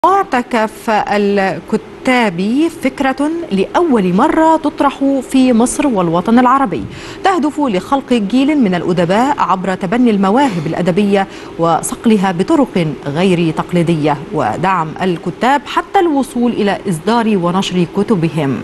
معتكف الكتاب فكرة لأول مرة تطرح في مصر والوطن العربي تهدف لخلق جيل من الأدباء عبر تبني المواهب الأدبية وصقلها بطرق غير تقليدية ودعم الكتاب حتى الوصول إلى إصدار ونشر كتبهم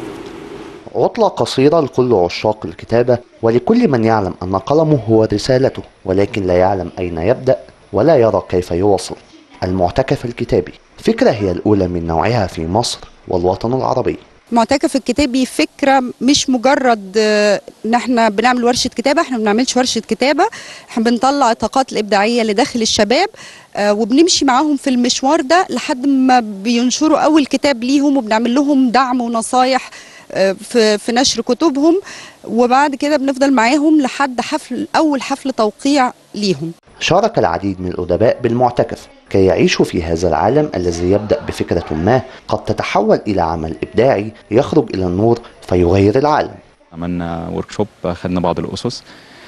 عطلة قصيرة لكل عشاق الكتابة ولكل من يعلم أن قلمه هو رسالته ولكن لا يعلم أين يبدأ ولا يرى كيف يواصل المعتكف الكتابي فكرة هي الأولى من نوعها في مصر والوطن العربي معتكف الكتابي فكرة مش مجرد آه، ان احنا بنعمل ورشة كتابة احنا ما بنعملش ورشة كتابة احنا بنطلع الطاقات الإبداعية اللي داخل الشباب آه، وبنمشي معاهم في المشوار ده لحد ما بينشروا أول كتاب ليهم وبنعمل لهم دعم ونصايح آه، في في نشر كتبهم وبعد كده بنفضل معاهم لحد حفل أول حفل توقيع ليهم شارك العديد من الأدباء بالمعتكف كي يعيشوا في هذا العالم الذي يبدأ بفكرة ما قد تتحول إلى عمل إبداعي يخرج إلى النور فيغير العالم عملنا ورك شوب خدنا بعض الاسس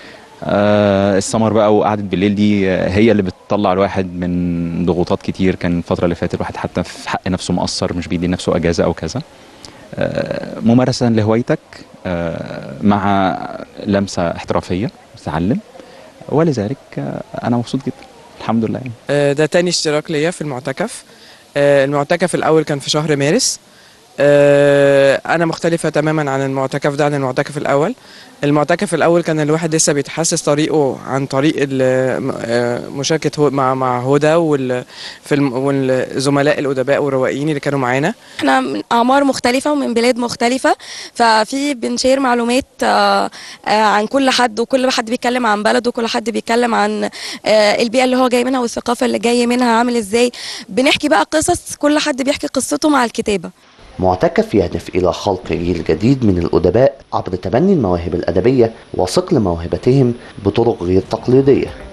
آه السمر بقى وقعدة بالليل دي آه، هي اللي بتطلع الواحد من ضغوطات كتير كان الفترة اللي فاتت الواحد حتى في حق نفسه مقصر مش بيدي نفسه أجازة أو كذا آه ممارسة لهوايتك آه مع لمسة احترافية تتعلم ولذلك آه أنا مبسوط جدا الحمد لله يعني. آه، ده تاني اشتراك ليا في المعتكف آه، المعتكف الأول كان في شهر مارس آه، أنا مختلفة تماما عن المعتكف ده عن المعتكف الأول المعتكف الأول كان الواحد لسه بيتحسس طريقه عن طريق ال- آه، مشاركة هو- مع مع هدى وال- في الم- والزملاء الأدباء والروائيين اللي كانوا معانا احنا من اعمار مختلفه ومن بلاد مختلفه ففي بنشير معلومات آه، آه، عن كل حد وكل حد بيتكلم عن بلده وكل حد بيتكلم عن آه، البيئه اللي هو جاي منها والثقافه اللي جاي منها عامل ازاي بنحكي بقى قصص كل حد بيحكي قصته مع الكتابه معتكف يهدف إلى خلق جيل جديد من الأدباء عبر تبني المواهب الأدبية وصقل موهبتهم بطرق غير تقليدية